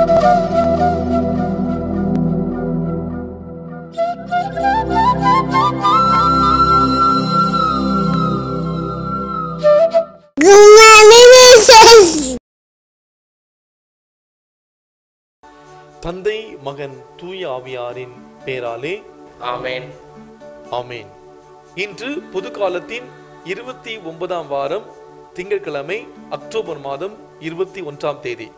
தந்தை மகன் தூய ஆவியாரின் பேராலே ஆமென் ஆமேன் இன்று பொது காலத்தின் இருபத்தி ஒன்பதாம் வாரம் திங்கட்கிழமை அக்டோபர் மாதம் இருபத்தி ஒன்றாம் தேதி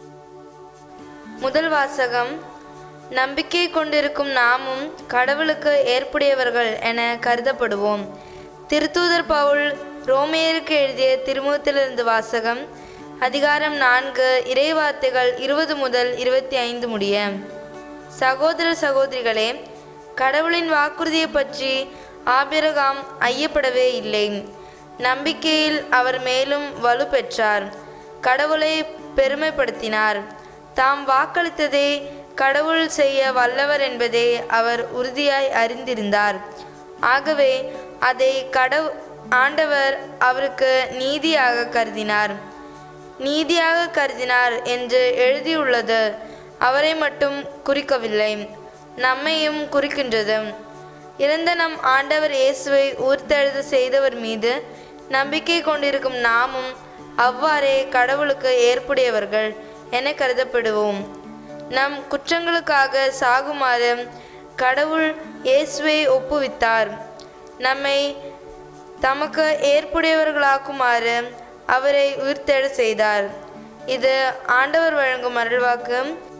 முதல் வாசகம் நம்பிக்கை கொண்டிருக்கும் நாமும் கடவுளுக்கு ஏற்புடையவர்கள் என கருதப்படுவோம் திருத்தூதர் பவுல் ரோமேயருக்கு எழுதிய திருமுகத்திலிருந்து வாசகம் அதிகாரம் நான்கு இறைவார்த்தைகள் இருபது முதல் இருபத்தி ஐந்து முடிய சகோதர சகோதரிகளே கடவுளின் வாக்குறுதியை பற்றி ஆபிரகாம் ஐயப்படவே இல்லை நம்பிக்கையில் அவர் மேலும் வலு பெற்றார் கடவுளை பெருமைப்படுத்தினார் தாம் வாக்களித்ததை கடவுள் செய்ய வல்லவர் என்பதை அவர் உறுதியாய் அறிந்திருந்தார் ஆகவே அதை கடவு ஆண்டவர் அவருக்கு நீதியாக கருதினார் நீதியாக கருதினார் என்று எழுதியுள்ளது அவரை மட்டும் குறிக்கவில்லை நம்மையும் குறிக்கின்றது இறந்த நம் ஆண்டவர் இயேசுவை உயிர்த்தெழுத செய்தவர் மீது நம்பிக்கை கொண்டிருக்கும் நாமும் அவ்வாறே கடவுளுக்கு ஏற்புடையவர்கள் என கருதப்படுவோம் நம் குற்றங்களுக்காக சாகுமாறு கடவுள் இயேசுவை ஒப்புவித்தார் நம்மை தமக்கு ஏற்புடையவர்களாக்குமாறு அவரை உயிர்த்தெழ செய்தார் இது ஆண்டவர் வழங்கும் அருள்வாக்கு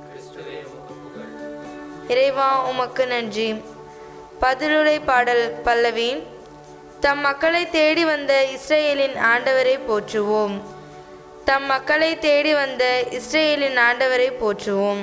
இறைவா உமக்கு நன்றி பதிலுரை பாடல் பல்லவி தம் மக்களை தேடி வந்த இஸ்ரேலின் ஆண்டவரை போற்றுவோம் தம் மக்களை தேடி வந்த இஸ்ரேலின் ஆண்டவரை போற்றுவோம்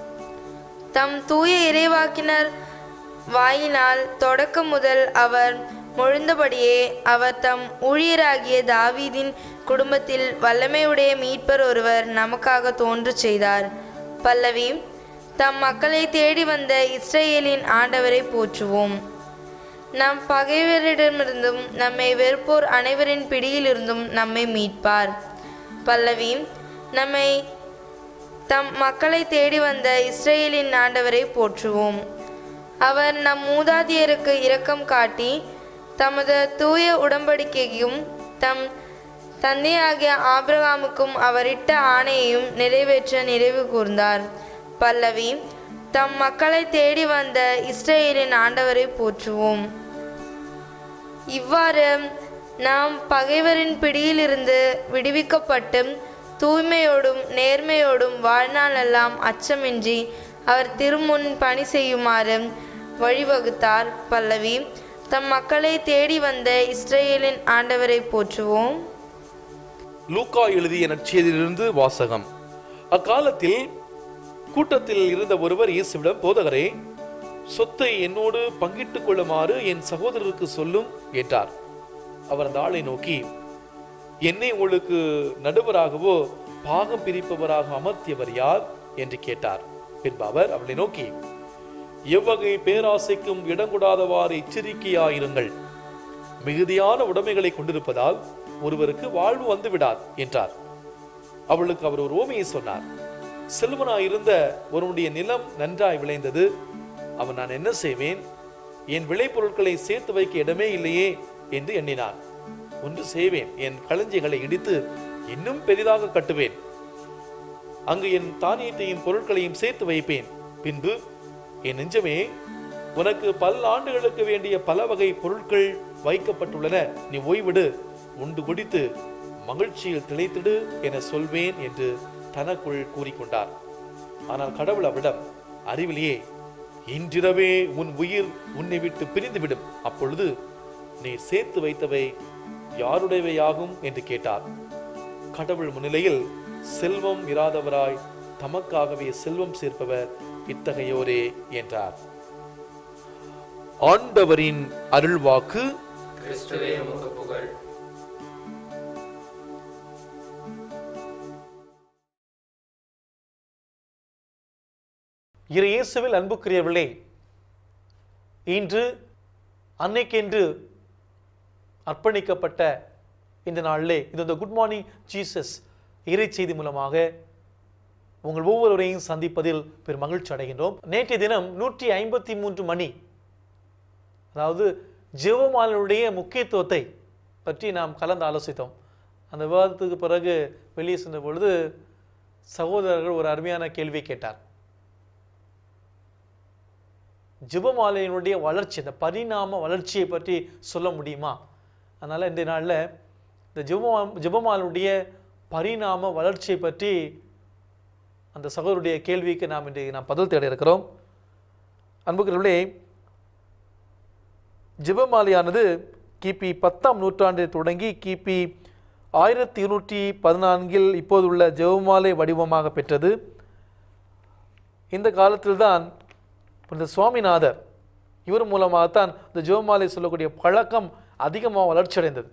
தம் தூய இறைவாக்கினர் வாயினால் தொடக்கம் முதல் அவர் மொழிந்தபடியே அவர் தம் ஊழியராகிய தாவீதின் குடும்பத்தில் வல்லமையுடைய மீட்பர் ஒருவர் நமக்காக தோன்றச் செய்தார் பல்லவி தம் மக்களை தேடி வந்த இஸ்ரேலின் ஆண்டவரை போற்றுவோம் நம் பகைவரிடமிருந்தும் நம்மை வெறுப்போர் அனைவரின் பிடியிலிருந்தும் நம்மை மீட்பார் பல்லவி நம்மை தம் மக்களை தேடி வந்த இஸ்ரேலின் ஆண்டவரை போற்றுவோம் அவர் நம் மூதாதையருக்கு இரக்கம் காட்டி தமது தூய உடன்படிக்கையும் தம் தந்தையாகிய ஆபிரகாமுக்கும் அவரிட்ட ஆணையையும் நிறைவேற்ற நிறைவு கூர்ந்தார் பல்லவி தம் மக்களை தேடி வந்த இஸ்ரேலின் ஆண்டவரை போற்றுவோம் இவ்வாறு நாம் பகைவரின் பிடியிலிருந்து விடுவிக்கப்பட்டு தூய்மையோடும் நேர்மையோடும் வாழ்நாளெல்லாம் அச்சமின்றி அவர் திருமுன் பணி செய்யுமாறு வழிவகுத்தார் பல்லவி தம் மக்களை தேடி வந்த இஸ்ரேலின் ஆண்டவரை போற்றுவோம் லூக்கா எழுதிய நற்செய்தியிலிருந்து வாசகம் அக்காலத்தில் கூட்டத்தில் இருந்த ஒருவர் இயேசுவிடம் போதகரே சொத்தை என்னோடு பங்கிட்டுக் கொள்ளுமாறு என் சகோதரருக்கு சொல்லும் என்றார் அவர் அந்த ஆளை நோக்கி என்னை உங்களுக்கு நடுவராகவோ பாகம் பிரிப்பவராக அமர்த்தியவர் யார் என்று கேட்டார் பின்பு அவர் அவளை நோக்கி எவ்வகை பேராசைக்கும் இடங்கூடாதவாறு எச்சரிக்கையாயிருங்கள் மிகுதியான உடைமைகளை கொண்டிருப்பதால் ஒருவருக்கு வாழ்வு வந்து விடாது என்றார் அவளுக்கு அவர் ஒரு ஓமையை சொன்னார் செல்வனாயிருந்த ஒருவனுடைய நிலம் நன்றாய் விளைந்தது அவன் நான் என்ன செய்வேன் என் விளைபொருட்களை சேர்த்து வைக்க இடமே இல்லையே என்று எண்ணினான் ஒன்று செய்வேன் என் களஞ்சியங்களை இடித்து இன்னும் பெரிதாக கட்டுவேன் அங்கு என் தானியத்தையும் பொருட்களையும் சேர்த்து வைப்பேன் பின்பு என் நெஞ்சமே உனக்கு பல ஆண்டுகளுக்கு வேண்டிய பல வகை பொருட்கள் வைக்கப்பட்டுள்ளன நீ ஓய்விடு உண்டு குடித்து மகிழ்ச்சியில் திளைத்திடு என சொல்வேன் என்று தனக்குள் கூறிக்கொண்டார் ஆனால் கடவுள் அவரிடம் அறிவிலேயே இன்றிரவே உன் உயிர் உன்னை விட்டு பிரிந்துவிடும் அப்பொழுது நீ சேர்த்து வைத்தவை யாருடையவையாகும் என்று கேட்டார் கடவுள் முன்னிலையில் செல்வம் இராதவராய் தமக்காகவே செல்வம் சேர்ப்பவர் இத்தகையோரே என்றார் ஆண்டவரின் அருள்வாக்கு கிறிஸ்துவே உமக்கு புகழ் இரு இயேசுவில் அன்புக்குரியவர்களே இன்று அன்னைக்கென்று அர்ப்பணிக்கப்பட்ட இந்த நாளிலே இது இந்த குட் மார்னிங் ஜீசஸ் இறை செய்தி மூலமாக உங்கள் ஒவ்வொருவரையும் சந்திப்பதில் பெரும் மகிழ்ச்சி அடைகின்றோம் நேற்றைய தினம் நூற்றி ஐம்பத்தி மூன்று மணி அதாவது ஜெவமாலனுடைய முக்கியத்துவத்தை பற்றி நாம் கலந்து ஆலோசித்தோம் அந்த விவாதத்துக்கு பிறகு வெளியே சென்ற பொழுது சகோதரர்கள் ஒரு அருமையான கேள்வி கேட்டார் ஜெபமாலையினுடைய வளர்ச்சி இந்த பரிணாம வளர்ச்சியை பற்றி சொல்ல முடியுமா அதனால் இன்றைய நாளில் இந்த ஜெபமா ஜெபமாலுடைய பரிணாம வளர்ச்சியை பற்றி அந்த சகோதரருடைய கேள்விக்கு நாம் இன்றைக்கு நாம் பதில் தேட இருக்கிறோம் அன்புகளே ஜெபமாலையானது கிபி பத்தாம் நூற்றாண்டில் தொடங்கி கிபி ஆயிரத்தி இருநூற்றி பதினான்கில் இப்போதுள்ள ஜெபமாலை வடிவமாக பெற்றது இந்த காலத்தில்தான் இந்த சுவாமிநாதர் இவர் மூலமாகத்தான் இந்த ஜெபமாலை சொல்லக்கூடிய பழக்கம் அதிகமாக வளர்ச்சியடைந்தது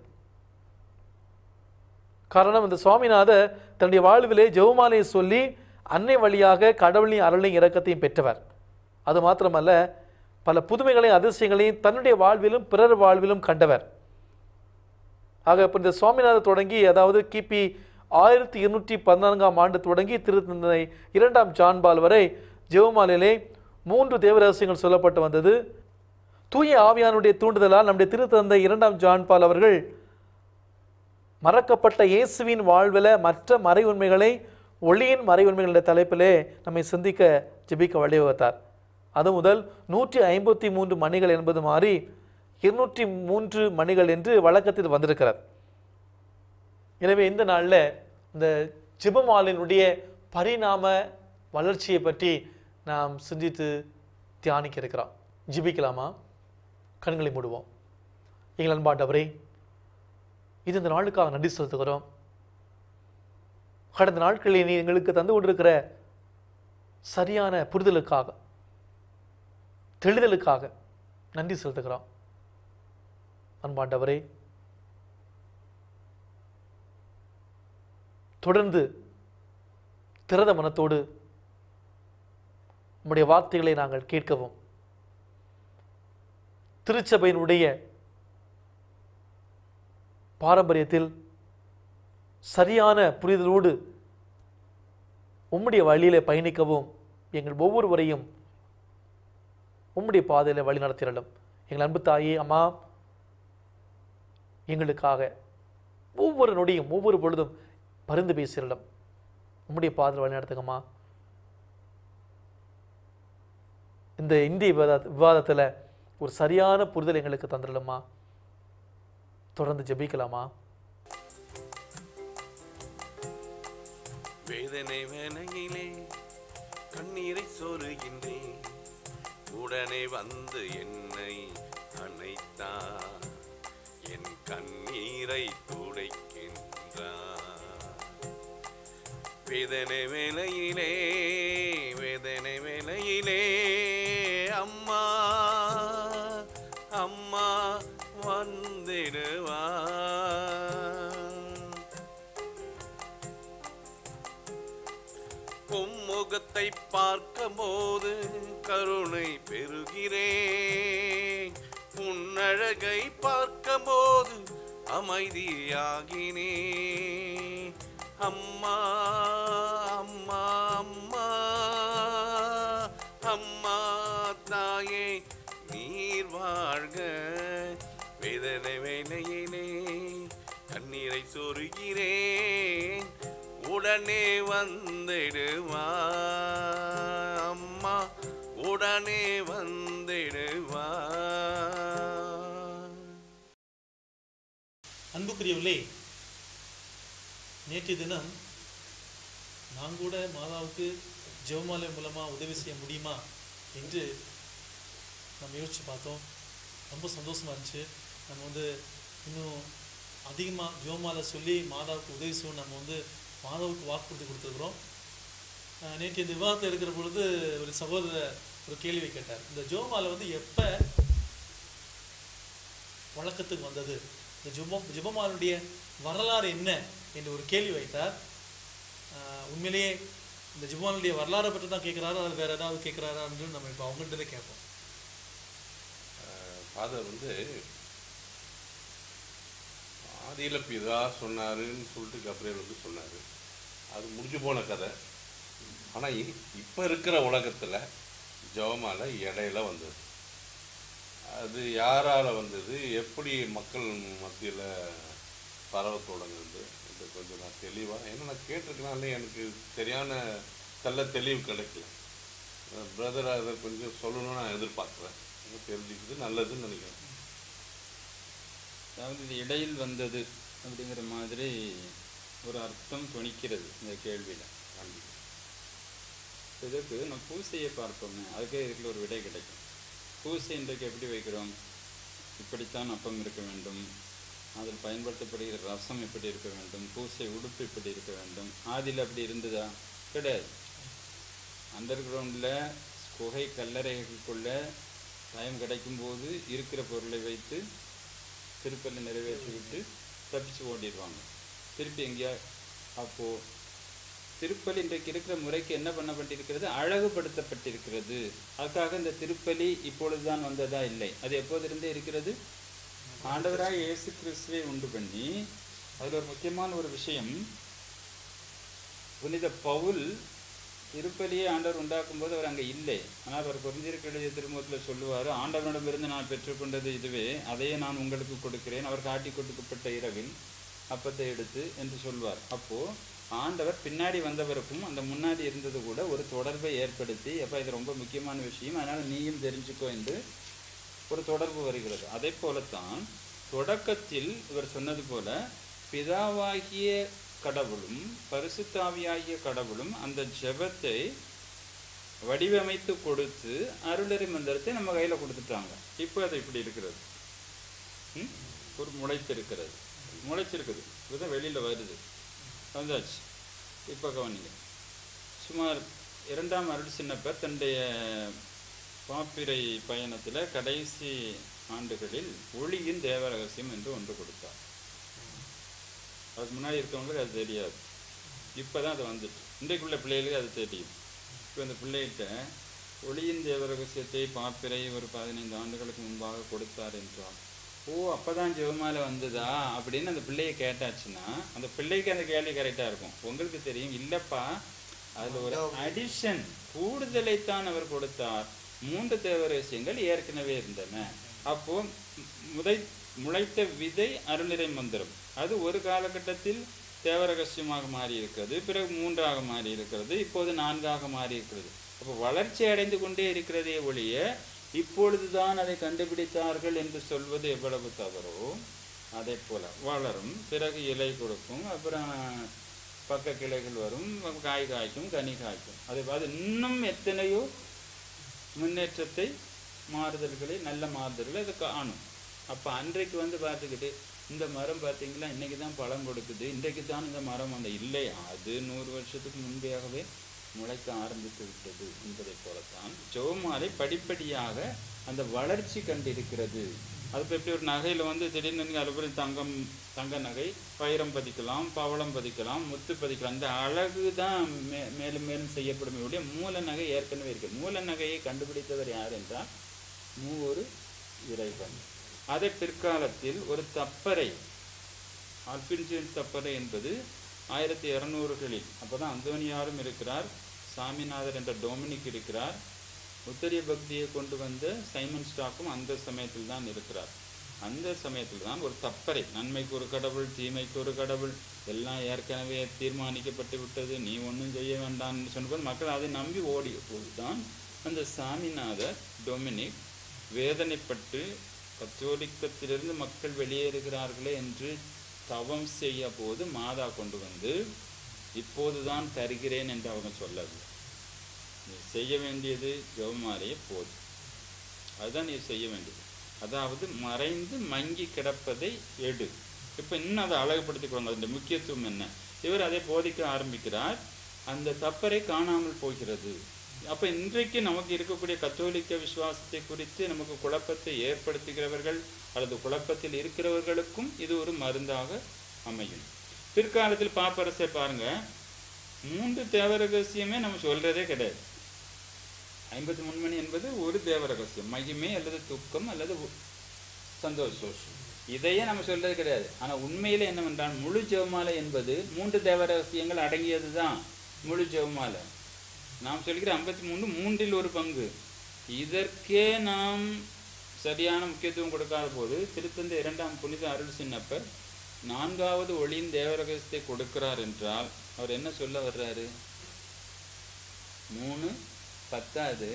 காரணம் இந்த சுவாமிநாதர் தன்னுடைய வாழ்விலே ஜெபமாலையை சொல்லி அன்னை வழியாக கடவுளின் அருளையும் இரக்கத்தையும் பெற்றவர் அது மாத்திரமல்ல பல புதுமைகளையும் அதிசயங்களையும் தன்னுடைய வாழ்விலும் பிறர் வாழ்விலும் கண்டவர் ஆக இப்போ இந்த சுவாமிநாதர் தொடங்கி அதாவது கிபி ஆயிரத்தி இருநூற்றி பதினான்காம் ஆண்டு தொடங்கி திருத்தந்தை இரண்டாம் ஜான்பால் வரை ஜெவமாலையிலே மூன்று தேவ ரகசியங்கள் சொல்லப்பட்டு வந்தது தூய ஆவியானுடைய தூண்டுதலால் நம்முடைய திருத்தந்தை இரண்டாம் ஜான்பால் அவர்கள் மறக்கப்பட்ட இயேசுவின் வாழ்வில் மற்ற மறை உண்மைகளை ஒளியின் மறை உண்மைகள் என்ற தலைப்பிலே நம்மை சிந்திக்க ஜெபிக்க வழிவகுத்தார் அது முதல் நூற்றி ஐம்பத்தி மூன்று மணிகள் என்பது மாறி இருநூற்றி மூன்று மணிகள் என்று வழக்கத்தில் வந்திருக்கிறது எனவே இந்த நாளில் இந்த ஜெபமாலினுடைய பரிணாம வளர்ச்சியை பற்றி நாம் சிந்தித்து தியானிக்க இருக்கிறோம் ஜிபிக்கலாமா கண்களை மூடுவோம் எங்கள் அன்பாண்டவரே இது இந்த நாளுக்காக நன்றி செலுத்துகிறோம் கடந்த நாட்களில் நீ எங்களுக்கு தந்து கொண்டிருக்கிற சரியான புரிதலுக்காக தெளிதலுக்காக நன்றி செலுத்துகிறோம் அன்பாண்டவரே தொடர்ந்து திறந்த மனத்தோடு உம்முடைய வார்த்தைகளை நாங்கள் கேட்கவும் திருச்சபையினுடைய பாரம்பரியத்தில் சரியான புரிதலோடு உம்முடைய வழியிலே பயணிக்கவும் எங்கள் ஒவ்வொருவரையும் உம்முடைய பாதையில் வழி நடத்திடலும் எங்கள் அன்பு தாயே அம்மா எங்களுக்காக ஒவ்வொரு நொடியும் ஒவ்வொரு பொழுதும் பரிந்து பேசிடலும் உம்முடைய பாதையில் வழி நடத்துங்கம்மா இந்த இந்திய விவாத விவாதத்தில் ஒரு சரியான புரிதல் எங்களுக்கு தந்துடலுமா தொடர்ந்து ஜெபிக்கலாமா வேதனை வேனையிலே கண்ணீரை சொருகின்றேன் உடனே வந்து என்னை அணைத்தார் என் கண்ணீரை துடைக்கின்றார் வேதனை வேலையிலே வேதனை வேலையிலே அம்மா அம்மா வந்திடுவார் உம்முகத்தை பார்க்கும்போது கருணை பெறுகிறேன் உன்னழகை பார்க்கும்போது அமைதியாகினே அம்மா அம்மா அம்மா அம்மா தாயே நீர் வாழ்க வேதனை வேலையிலே கண்ணீரை சொருகிறேன் உடனே வந்திடுவா அம்மா உடனே வந்திடுவா அன்புக்குரியவர்களே நேற்றைய தினம் நான் கூட மாதாவுக்கு ஜெவமாலை மூலமாக உதவி செய்ய முடியுமா என்று நம்ம யோசித்து பார்த்தோம் ரொம்ப சந்தோஷமாக இருந்துச்சு நம்ம வந்து இன்னும் அதிகமாக ஜெவமாலை சொல்லி மாதாவுக்கு உதவி செய்யணும் நம்ம வந்து மாதாவுக்கு வாக்குறுதி கொடுத்துருக்குறோம் அஹ் நேற்று இந்த விவாதத்தை எடுக்கிற பொழுது ஒரு சகோதரர் ஒரு கேள்வி கேட்டார் இந்த ஜெவமாலை வந்து எப்போ வழக்கத்துக்கு வந்தது இந்த ஜுபம் ஜெபமாலுடைய வரலாறு என்ன என்று ஒரு கேள்வி வைத்தார் ஆஹ் உண்மையிலேயே இந்த ஜுபமாலுடைய வரலாறை பற்றி தான் கேட்குறாரா அது வேற ஏதாவது கேட்குறாரா அப்படின்னு நம்ம இப்போ அவங்கள்ட்ட தான் கேட்போம் ஃபாதர் வந்து ஆதியில பிதா சொன்னாருன்னு சொல்லிட்டு கப்ரியல் வந்து சொன்னார் அது முடிஞ்சு போன கதை ஆனால் இப்போ இருக்கிற உலகத்தில் ஜெபமாலை இடையில வந்தது அது யாரால் வந்தது எப்படி மக்கள் மத்தியில் பரவ தொடங்குது இது கொஞ்சம் நான் தெளிவாக ஏன்னா நான் கேட்டிருக்கனாலே எனக்கு சரியான நல்ல தெளிவு கிடைக்கல பிரதர் அதை கொஞ்சம் சொல்லணும்னு நான் எதிர்பார்க்குறேன் தெரிஞ்சுக்கிறது நல்லதுன்னு நினைக்கிறேன் அதாவது இது இடையில் வந்தது அப்படிங்கிற மாதிரி ஒரு அர்த்தம் துணிக்கிறது இந்த கேள்வியில் இதுக்கு நம்ம பூசையை பார்த்தோமே அதுக்கே இதுக்குள்ள ஒரு விடை கிடைக்கும் பூசை இன்றைக்கு எப்படி வைக்கிறோம் இப்படித்தான் அப்பம் இருக்க வேண்டும் அதில் பயன்படுத்தப்படுகிற ரசம் இப்படி இருக்க வேண்டும் பூசை உடுப்பு இப்படி இருக்க வேண்டும் ஆதியில் அப்படி இருந்ததா கிடையாது அண்டர் கிரவுண்டில் குகை கல்லறைகளுக்குள்ள டைம் கிடைக்கும்போது இருக்கிற பொருளை வைத்து திருப்பலி நிறைவேற்றிவிட்டு தப்பிச்சு ஓடிடுவாங்க திருப்பி எங்கேயா அப்போது திருப்பலி இன்றைக்கு இருக்கிற முறைக்கு என்ன பண்ணப்பட்டிருக்கிறது அழகுபடுத்தப்பட்டிருக்கிறது அதுக்காக இந்த திருப்பலி இப்பொழுதுதான் வந்ததா இல்லை அது எப்போதிருந்தே இருக்கிறது ஆண்டவராக இயேசு கிறிஸ்துவை உண்டு பண்ணி அதில் ஒரு முக்கியமான ஒரு விஷயம் புனித பவுல் திருப்பலியை ஆண்டவர் உண்டாக்கும் போது அவர் அங்கே இல்லை ஆனால் அவர் பொருந்திருக்க எழுதிய திருமுகத்தில் சொல்லுவார் ஆண்டவரிடமிருந்து நான் பெற்றுக்கொண்டது இதுவே அதையே நான் உங்களுக்கு கொடுக்கிறேன் அவர் காட்டி கொடுக்கப்பட்ட இரவில் அப்பத்தை எடுத்து என்று சொல்வார் அப்போ ஆண்டவர் பின்னாடி வந்தவருக்கும் அந்த முன்னாடி இருந்தது கூட ஒரு தொடர்பை ஏற்படுத்தி அப்போ இது ரொம்ப முக்கியமான விஷயம் அதனால நீயும் தெரிஞ்சுக்கோ என்று ஒரு தொடர்பு வருகிறது அதே போலத்தான் தொடக்கத்தில் இவர் சொன்னது போல பிதாவாகிய கடவுளும் பரிசுத்தாவியாகிய கடவுளும் அந்த ஜெபத்தை வடிவமைத்து கொடுத்து அருளறி மந்திரத்தை நம்ம கையில் கொடுத்துட்டாங்க இப்போ அது இப்படி இருக்கிறது ம்? ஒரு முளைத்திருக்கிறது முளைச்சிருக்குது இதுதான் வெளியில் வருது வந்தாச்சு இப்போ கவனிங்க சுமார் இரண்டாம் அருள் சின்னப்பர் தன்னுடைய பாப்பிரை பயணத்தில் கடைசி ஆண்டுகளில் ஒளியின் தேவ ரகசியம் என்று ஒன்று கொடுத்தார் அதுக்கு முன்னாடி இருக்கவங்களுக்கு அது தெரியாது இப்போ தான் அது வந்துட்டு இன்றைக்குள்ள பிள்ளைகளுக்கு அது தெரியும் இப்போ இந்த பிள்ளைகிட்ட ஒளியின் தேவ ரகசியத்தை பாப்பிரை ஒரு பதினைந்து ஆண்டுகளுக்கு முன்பாக கொடுத்தார் என்றார் ஓ அப்பதான் ஜெபமாலை வந்ததா அப்படின்னு அந்த பிள்ளையை கேட்டாச்சுன்னா அந்த பிள்ளைக்கு அந்த கேள்வி கரெக்டாக இருக்கும் உங்களுக்கு தெரியும் இல்லைப்பா அதில் ஒரு அடிஷன் கூடுதலைத்தான் அவர் கொடுத்தார் மூன்று தேவ ரகசியங்கள் ஏற்கனவே இருந்தன அப்போ மு- முதை முளைத்த விதை அருளிறை மந்திரம் அது ஒரு காலகட்டத்தில் தேவ ரகசியமாக மாறி இருக்கிறது பிறகு மூன்றாக மாறி இருக்கிறது இப்போது நான்காக மாறி இருக்கிறது அப்போ வளர்ச்சி அடைந்து கொண்டே இருக்கிறதே ஒழிய இப்பொழுதுதான் அதை கண்டுபிடித்தார்கள் என்று சொல்வது எவ்வளவு தவறோ அதே போல வளரும் பிறகு இலை கொடுக்கும் அப்புறம் பக்க கிளைகள் வரும் காய் காய்க்கும் கனி காய்க்கும் அதே அது இன்னும் எத்தனையோ முன்னேற்றத்தை மாறுதல்களை நல்ல மாறுதல்களை அது காணும் அப்போ அன்றைக்கு வந்து பார்த்துக்கிட்டு இந்த மரம் பார்த்தீங்களா இன்னைக்கு தான் பழம் கொடுக்குது இன்றைக்கு தான் இந்த மரம் அந்த இல்லை அது நூறு வருஷத்துக்கு முன்பேயாகவே முளைக்க ஆரம்பித்து விட்டது என்பதை போலத்தான் ஜெவமாலை படிப்படியாக அந்த வளர்ச்சி கண்டிருக்கிறது அது இப்போ எப்படி ஒரு நகையில் வந்து திடீர்னு நீங்கள் அதுக்கப்புறம் தங்கம் தங்க நகை வைரம் பதிக்கலாம் பவளம் பதிக்கலாம் முத்து பதிக்கலாம் அந்த அழகு தான் மே மேலும் மேலும் செய்யப்படும் ஒழிய மூல நகை ஏற்கனவே இருக்கு மூல நகையை கண்டுபிடித்தவர் யார் என்றால் மூவொரு இறைவன் அதை பிற்காலத்தில் ஒரு தப்பறை அல்பின்சியன் தப்பறை என்பது ஆயிரத்தி இரநூறுகளில் அப்போ தான் அந்தோனியாரும் இருக்கிறார் சாமிநாதர் என்ற டொமினிக் இருக்கிறார் உத்தரிய பக்தியை கொண்டு வந்த சைமன் ஸ்டாக்கும் அந்த சமயத்தில் தான் இருக்கிறார் அந்த சமயத்தில் தான் ஒரு தப்பறை நன்மைக்கு ஒரு கடவுள் தீமைக்கு ஒரு கடவுள் எல்லாம் ஏற்கனவே தீர்மானிக்கப்பட்டு விட்டது நீ ஒன்றும் செய்ய வேண்டாம்னு சொன்னபோது மக்கள் அதை நம்பி ஓடிய போது தான் அந்த சாமிநாதர் டொமினிக் வேதனைப்பட்டு கத்தோலிக்கத்திலிருந்து மக்கள் வெளியேறுகிறார்களே என்று தவம் செய்ய போது மாதா கொண்டு வந்து இப்போதுதான் தருகிறேன் என்று அவங்க சொல்லவில்லை நீ செய்ய வேண்டியது ஜெபமாலையே போது அதுதான் நீ செய்ய வேண்டியது அதாவது மறைந்து மங்கி கிடப்பதை எடு இப்போ இன்னும் அதை அழகுபடுத்திக்கோங்க அதனுடைய முக்கியத்துவம் என்ன இவர் அதை போதிக்க ஆரம்பிக்கிறார் அந்த தப்பறை காணாமல் போகிறது அப்போ இன்றைக்கு நமக்கு இருக்கக்கூடிய கத்தோலிக்க விசுவாசத்தை குறித்து நமக்கு குழப்பத்தை ஏற்படுத்துகிறவர்கள் அல்லது குழப்பத்தில் இருக்கிறவர்களுக்கும் இது ஒரு மருந்தாக அமையும் பிற்காலத்தில் பாப்பரசை பாருங்க மூன்று தேவ ரகசியமே நம்ம சொல்றதே கிடையாது ஐம்பத்தி முன்மணி என்பது ஒரு தேவ ரகசியம் மகிமை அல்லது துக்கம் அல்லது உ- சந்தோஷம் இதையே நம்ம சொல்றது கிடையாது ஆனா உண்மையில என்னவென்றால் முழு ஜெவமாலை என்பது மூன்று தேவ ரகசியங்கள் அடங்கியது தான் முழு ஜெவமாலை நாம் சொல்கிற ஐம்பத்தி மூணு மூன்றில் ஒரு பங்கு இதற்கே நாம் சரியான முக்கியத்துவம் கொடுக்காத போது திருத்தந்த இரண்டாம் புனித அருள் சின்னப்பர் நான்காவது ஒளியின் தேவரகத்தை கொடுக்கிறார் என்றால் அவர் என்ன சொல்ல வர்றாரு மூணு பத்தாது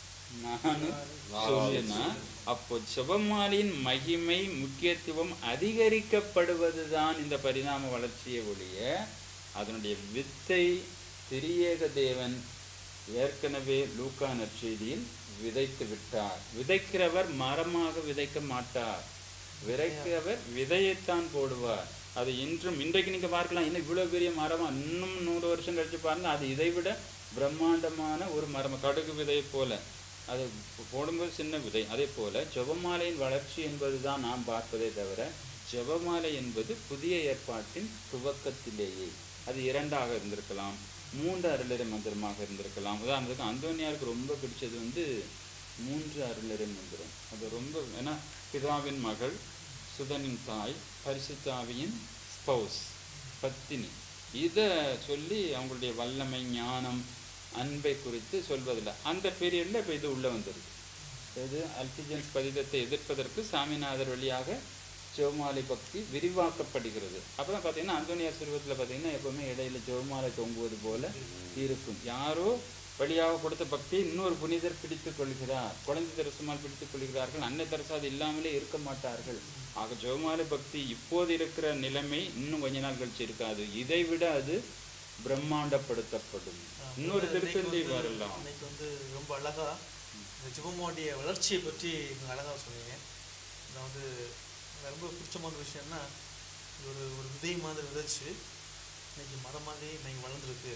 நானு சொல்லுனா அப்போ ஜெபமாலின் மகிமை முக்கியத்துவம் அதிகரிக்கப்படுவதுதான் இந்த பரிணாம வளர்ச்சியை ஒழிய அதனுடைய வித்தை திரியேக தேவன் ஏற்கனவே லூக்கா நற்செய்தியில் விதைத்து விட்டார் விதைக்கிறவர் மரமாக விதைக்க மாட்டார் விதைக்கிறவர் விதையைத்தான் போடுவார் அது இன்றும் இன்றைக்கு நீங்க பார்க்கலாம் இன்னும் இவ்வளவு பெரிய மரமா இன்னும் நூறு வருஷம் கழிச்சு பாருங்க அது இதை விட பிரம்மாண்டமான ஒரு மரம் கடுகு விதை போல அது போடும்போது சின்ன விதை அதே போல ஜெபமாலையின் வளர்ச்சி என்பதுதான் நாம் பார்ப்பதே தவிர ஜெபமாலை என்பது புதிய ஏற்பாட்டின் துவக்கத்திலேயே அது இரண்டாக இருந்திருக்கலாம் மூன்று அருளறை மந்திரமாக இருந்திருக்கலாம் உதாரணத்துக்கு அந்தோனியாருக்கு ரொம்ப பிடிச்சது வந்து மூன்று அருளறை மந்திரம் அது ரொம்ப ஏன்னா பிதாவின் மகள் சுதனின் தாய் பரிசுத்தாவியின் ஸ்பௌஸ் பத்தினி இதை சொல்லி அவங்களுடைய வல்லமை ஞானம் அன்பை குறித்து சொல்வதில்லை அந்த பீரியடில் இப்போ இது உள்ளே வந்துருக்கு இது அல்டிஜென்ஸ் பதிதத்தை எதிர்ப்பதற்கு சாமிநாதர் வழியாக ஜெவமாலை பக்தி விரிவாக்கப்படுகிறது அப்புறம் பார்த்தீங்கன்னா அந்தோனியார் சிறுவத்தில் பார்த்தீங்கன்னா எப்பவுமே இடையில ஜெவமாலை தொங்குவது போல இருக்கும் யாரோ வழியாக கொடுத்த பக்தியை இன்னொரு புனிதர் பிடித்துக் கொள்கிறார் குழந்தை தரிசனமால் பிடித்துக் கொள்கிறார்கள் அன்னை தரிசு அது இல்லாமலே இருக்க மாட்டார்கள் ஆக ஜெவமாலை பக்தி இப்போது இருக்கிற நிலைமை இன்னும் கொஞ்ச நாள் கழிச்சு இருக்காது இதை விட அது பிரம்மாண்டப்படுத்தப்படும் இன்னொரு திருத்தந்தை வரலாம் இன்னைக்கு வந்து ரொம்ப அழகா இந்த ஜிபமோடைய வளர்ச்சியை பற்றி நீங்க அழகா சொன்னீங்க நான் வந்து எனக்கு ரொம்ப பிடிச்சமான விஷயம்னா இது ஒரு ஒரு விதை மாதிரி விதைச்சு இன்னைக்கு மரம் மாதிரி இன்னைக்கு வளர்ந்துருக்கு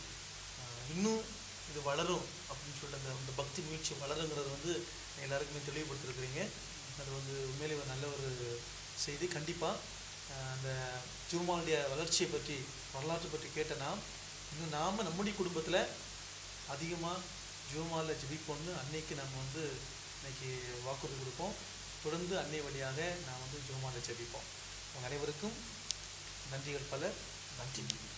ஆஹ் இன்னும் இது வளரும் அப்படின்னு சொல்லிட்டு அந்த அந்த பக்தி முயற்சி வளருங்கிறது வந்து எல்லாருக்குமே தெளிவுபடுத்திருக்கிறீங்க அது வந்து உண்மையிலே ஒரு நல்ல ஒரு செய்தி கண்டிப்பாக அந்த திருமாலுடைய வளர்ச்சியை பற்றி வரலாற்றை பற்றி கேட்ட நாம் இன்னும் நாம் நம்முடைய குடும்பத்தில் அதிகமாக ஜூமாலில் ஜெபிப்போம்னு அன்னைக்கு நம்ம வந்து இன்னைக்கு வாக்குறுதி கொடுப்போம் தொடர்ந்து அன்னை வழியாக நான் வந்து ஜூமாலில் ஜெபிப்போம் உங்கள் அனைவருக்கும் நன்றிகள் பல நன்றி